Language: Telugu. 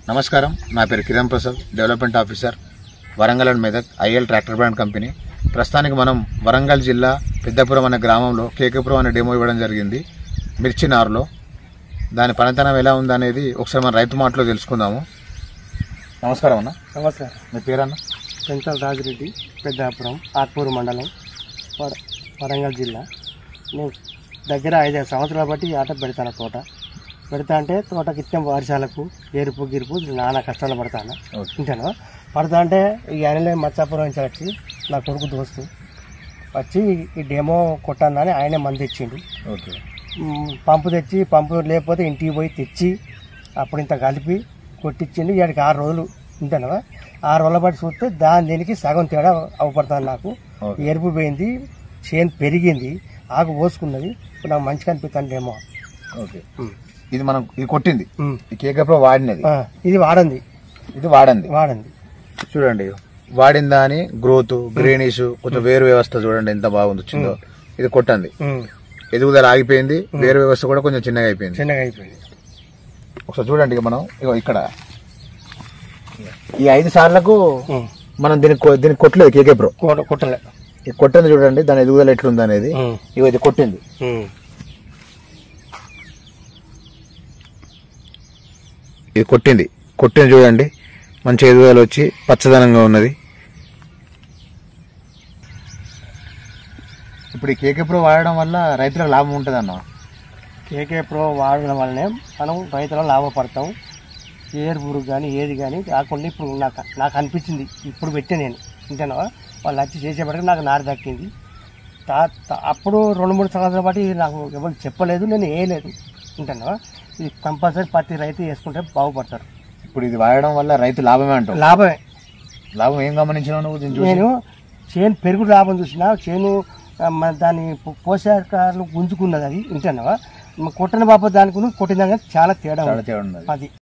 నమస్కారం నా పేరు Kiran Prasad development officer Warangal and Medak IL tractor brand company ప్రస్తుతానికి మనం వరంగల్ జిల్లా పెద్దపురం అనే గ్రామంలో కేకేపురం అనే డెమో ఇవ్వడం జరిగింది మిర్చి నారులో దాని పనితనం ఎలా ఉందనేది ఒకసారి మన రైతు మాటలో తెలుసుకుందాము నమస్కారం అన్న నమస్కారం మీ పేరన్న పెంచల్ రాజిరెడ్డి పెద్దాపురం ఆత్మూరు మండలం వర వరంగల్ జిల్లా నేను దగ్గర ఐదైదు సంవత్సరాల బట్టి ఈ ఆట పెడతాను తోట పెడతా అంటే తోటకి ఇత్తం వర్షాలకు ఎరుపు గిరుపు నానా కష్టాలు పడతాను ఓకే వింటాను పడతా అంటే ఈ అనిలే మచ్చాపురం నుంచి వచ్చి నా కొడుకు దోస్తు వచ్చి ఈ డెమో కొట్టాలని ఆయనే మంది తెచ్చిండు ఓకే మ్, పంపు తెచ్చి పంపు లేకపోతే ఇంటికి పోయి తెచ్చి అప్పుడు ఇంత కలిపి కొట్టించింది ఇక్కడికి ఆరు రోజులు ఉంటాను ఆరు రోజుల బట్టి చూస్తే దాని దీనికి సగం తేడా అవపడుతుంది నాకు ఓకే ఎరుపు పోయింది చేను పెరిగింది ఆకు పోసుకున్నది ఇప్పుడు నాకు మంచిగా అనిపిస్తుంది ఏమో ఓకే ఇది మనం ఇది కొట్టింది మ్. ఈ కేకేపురం వాడినది ఆ, ఇది వాడంది ఇది వాడంది వాడంది చూడండి వాడిన దాని గ్రోత్ గ్రీనిష్ కొంచెం వేరు వ్యవస్థ చూడండి ఎంత బాగుంది వచ్చిందో ఇది కొట్టండి మ్, ఎదుగుదల ఆగిపోయింది వేరు వ్యవస్థ కూడా కొంచెం చిన్నగా అయిపోయింది చిన్నగా అయిపోయింది ఒకసారి చూడండి ఇక మనం ఇగో ఇక్కడ ఈ ఐదు సార్లకు మ్, మనం దీనికి కొ- దీనికి కొట్టలేదు కేకే ప్రో కోట కుట్టలే ఇది కొట్టింది చూడండి దాని ఎదుగుదల ఎట్లుంది అనేది మ్, ఇగో ఇది కొట్టింది మ్, ఇది కొట్టింది కొట్టింది చూడండి మంచి ఎదుగుదల వచ్చి పచ్చదనంగా ఉన్నది ఇప్పుడు ఈ కేకే ప్రో వాడడం వల్ల రైతులకు లాభం ఉంటుంది అన్న కేకే ప్రో వాడడం వల్లనే మనం రైతులను లాభపడతాం ఏర్ పురుగు కానీ ఏది కానీ కాకుండా ఇప్పుడు నాకు నాకు అనిపించింది ఇప్పుడు పెట్టే నేను వింటాను వాళ్ళు వచ్చి చేసేపటికి నాకు నారు దక్కింది తా- తా- అప్పుడు రెండు మూడు సంవత్సరాల బట్టి నాకు ఎవరు చెప్పలేదు నేను వేయలేదు వింటాను ఇది కంపల్సరీ ప్రతి రైతు వేసుకుంటే బాగుపడతారు ఇప్పుడు ఇది వాడడం వల్ల రైతు లాభమే అంటావు లాభమే లాభం ఏం గమనించినావు నువ్వు దీన్ని చూసి? నేను చేను పెరుగు లాభం చూసిన చేను ఆ, మన దాని పో- పోషకాలు గుంజుకున్నది అది వింటాను కొట్టిన బాబు దానికి కొట్టిన దానికి చాలా తేడా చాలా ఉంది తేడా ఉన్నది అది